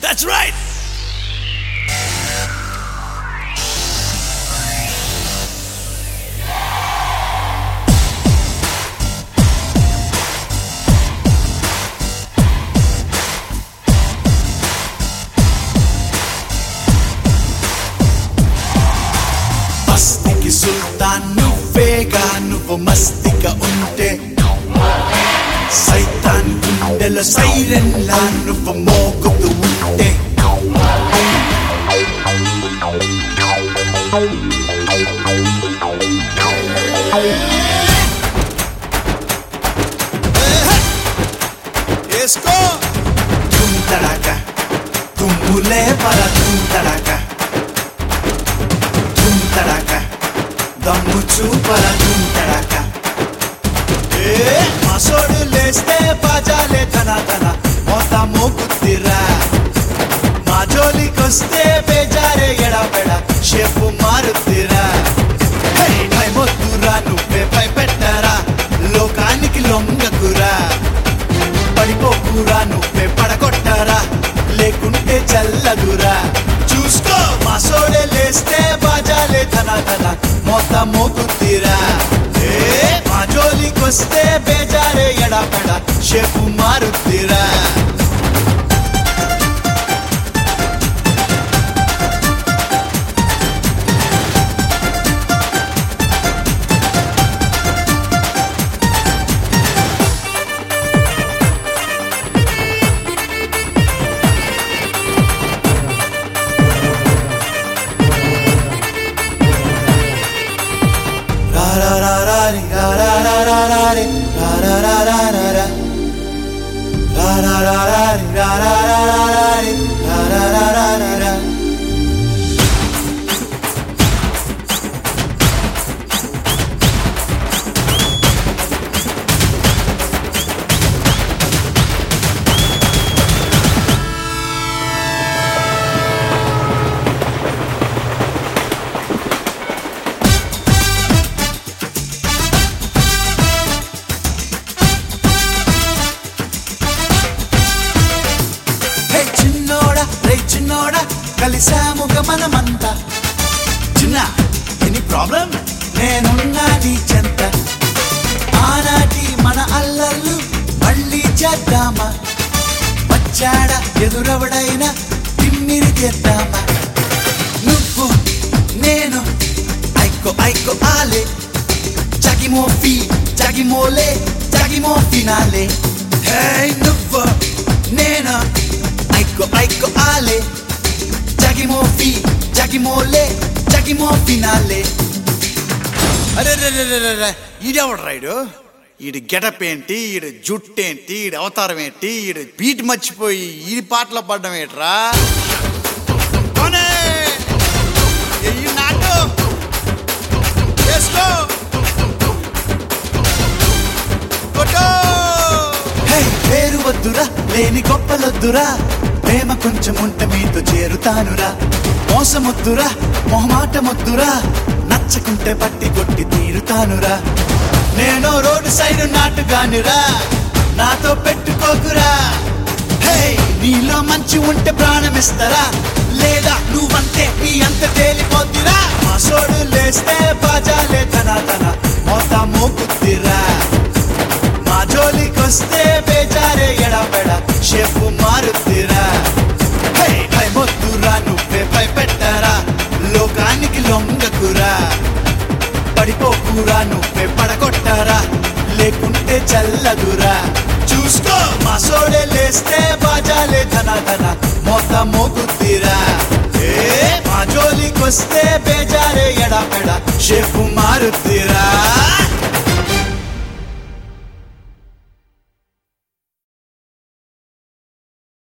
That's right. మస్తికి సుల్తాన్ నువ్వేగా నువ్వు మస్తిగా ఉంటే సైతాన్ గుండెల సైరన్ లా నువ్వు మోగుతూ ఉంటే వేసుకో తుమ్ తడాక తుమ్ములే పర తుమ్ తడాక తుమ్ తడాక దమ్ము చూపర తుమ్ తడాక ఏ మసోడు లేస్తే బాజాలే తన తన మోత మోగుద్దిరా మా జోలికొస్తే బేజారే ఎడబెడ షేపు మారుద్దిరా హే, భయమొద్దురా నువ్వే భయపెట్టరా లోకానికి లొంగకురా పడిపోకురా నువ్వే పడగొట్టరా లేకుంటే చల్లదురా చూసుకో మా సోడే లేస్తే బాజాలే తన తన మోత మోగుద్దిరా ఏ మా జోలికొస్తే బేజారే ఎడపెడ షేపు మారుద్దిరా రా రా రా రా రి, రా రా రా రా రా రి, రా రా రా రా రా రా. రా రా రా రా రి, రా రా రా రా రా రి, రా రా రా రా రా రా. హే చిన్నోడా రే చిన్నోడా కలిసాముగ మనమంతా చిన్న ఎనీ ప్రాబ్లం నేనున్నా నీ చెంత ఆనాటి మన అల్లర్లు మళ్ళీ చేద్దామా వచ్చాడా ఎదురవడైనా తిమ్మిరి చేద్దామా నువ్వు నేను ఐకో ఐకో ఆలే జగిమో ఫీ జగిమోలే జగిమో ఫినాలే హే నువ్వు నేను ఐకో ఐకో ఆలే జగిమో ఫీ జగిమోలే జగిమో ఫినాలే అరే రే రే రే రే రే ఈడెవడు రైడు ఈడు గెటప్ ఏంటి ఈడు జుట్టు ఏంటి ఈడు అవతారం ఏంటి ఈడు బీట్ మర్చిపోయి ఈ పాటలో పడ్డం ఏంట్రా కొనే! ఎయ్యి నాటు! వేసుకో! కొట్టు! హే పేరు వద్దురా లేని గొప్పలొద్దురా ప్రేమ కొంచెం ఉంట మీతో చేరుతానురా మోసమొద్దురా మొహమాటమొద్దురా నచ్చకుంటే పట్టి కొట్టి తీరుతానురా నేను రోడ్డు సైడ్ నాటుగానురా నాతో పెట్టుకోకురా హే నీలో మంచి ఉంటే ప్రాణమిస్తారా లేదా నువ్వంతే నీ అంత తేలిపోద్దిరా మా సోడు లేస్తే బాజాలే తన తన మోత మోకుద్దిరా మా జోలికొస్తే బేజారే ఎడబెడ షేపు మారుద్దిరా హే భయమొద్దురా నువ్వే భయపెట్టరా లోకానికి లొంగకురా పడిపోకురా నువ్వే పడగొట్టరా లేకుంటే చల్లదురా చూసుకో మా సోడే లేస్తే బాజాలే ధన ధన మోత మోగుద్దిరా ఏ మా జోలికొస్తే బేజారే ఎడపెడ షేపు మారుద్దిరా